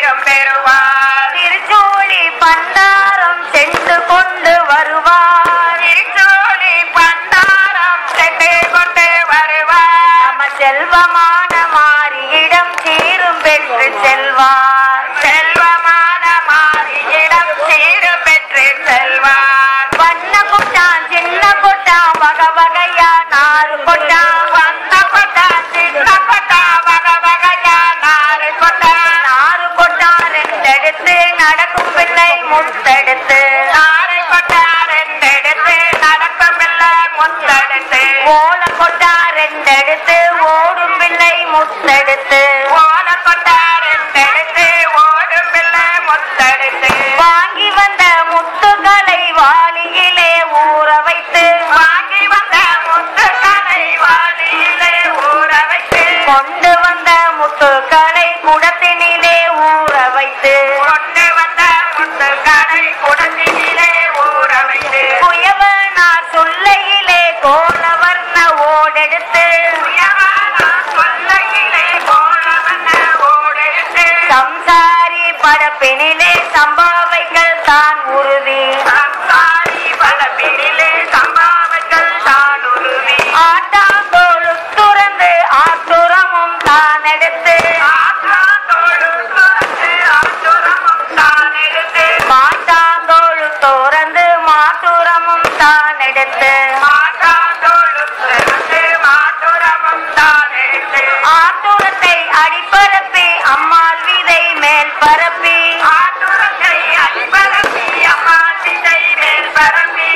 சீரும் பெறுவார் திருச்சூழி பண்டாரம் சென்று கொண்டு வருவார் திருச்சூழி பண்டாரம் சென்று கொண்டு வருவார் நம்ம செல்வமான மாறியிடம் சீரும் பெற்று செல்வார் செல்வமான மாறியிடம் சீரும் பெற்று செல்வார் வண்ண கொட்டான் சின்ன கொட்டான் வகை வகையா நாறு கொட்டான் வந்த கொட்டா சின்ன கொட்டா வக வகையா நாறு கொட்டா நாறு கொட்டான் ரெண்டெடுத்து நடக்கும் பிள்ளை முத்தெடுத்து நாறு கொட்டா ரெண்டெடுத்து நடக்கும் இல்லை முத்தெடுத்து ஓல கொட்டா ரெண்டெடுத்து ஓடும் பிள்ளை முத்தெடுத்து ஓல கொட்டா ரெண்டெடுத்து ஓடும் பிள்ளை முத்தெடுத்து வாங்கி வந்த முத்துகளை வாளியிலே ஊற வைத்து வாங்கி வந்த முத்துக்களை வாளியிலே ஊற வைத்து கொண்டு வந்த முத்துக்களை குடத்தினிலே ஊற வைத்து கொண்டு வந்த முத்துக்களை குடத்தினிலே ஊற வைத்து குயவனார் சொல்லையிலே கோலவர்ண ஓடெடுத்து உயவானா சொல்லையிலே போனவன ஓடெடுத்து சம்சாரி படப்பினிலே சம்பாவைகள் தான் உறுதி சம்சாரி பலப்பினிலே சம்பாவைகள் தானுருவி ஆட்டாந்தோடு துறந்து ஆத்துரமும் தான் எடுத்து ஆற்றாந்தோடு துறந்து ஆற்றுரமும் தானெடுத்து மாட்டாந்தோடு துறந்து மாத்துரமும் தான் எடுத்து மாட்டாந்தோடு திறந்து மாட்டுரமும் தானெடுத்து ஆத்துரத்தை அடிப்பரப்பி அம்மாள் விதை மேல் பரப்பி ஆட்டுரத்தை அடிபரப்பி அம்மா திசை மேல் பரப்பி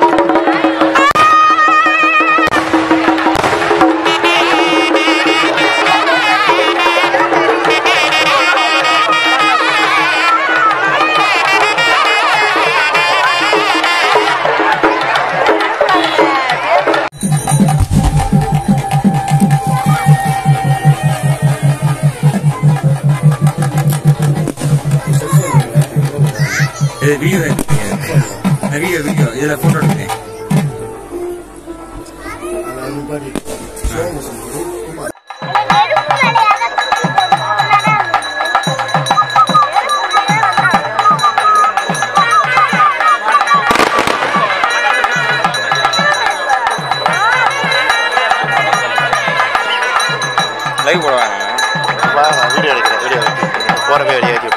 இது வீடியோ எடுத்தீங்க வீடியோ வீடியோ இதுல போட்டோ எடுத்தேன் லைவ் போடுவாங்க வீடியோ எடுக்கிறேன் வீடியோ போகிறவே வெளியே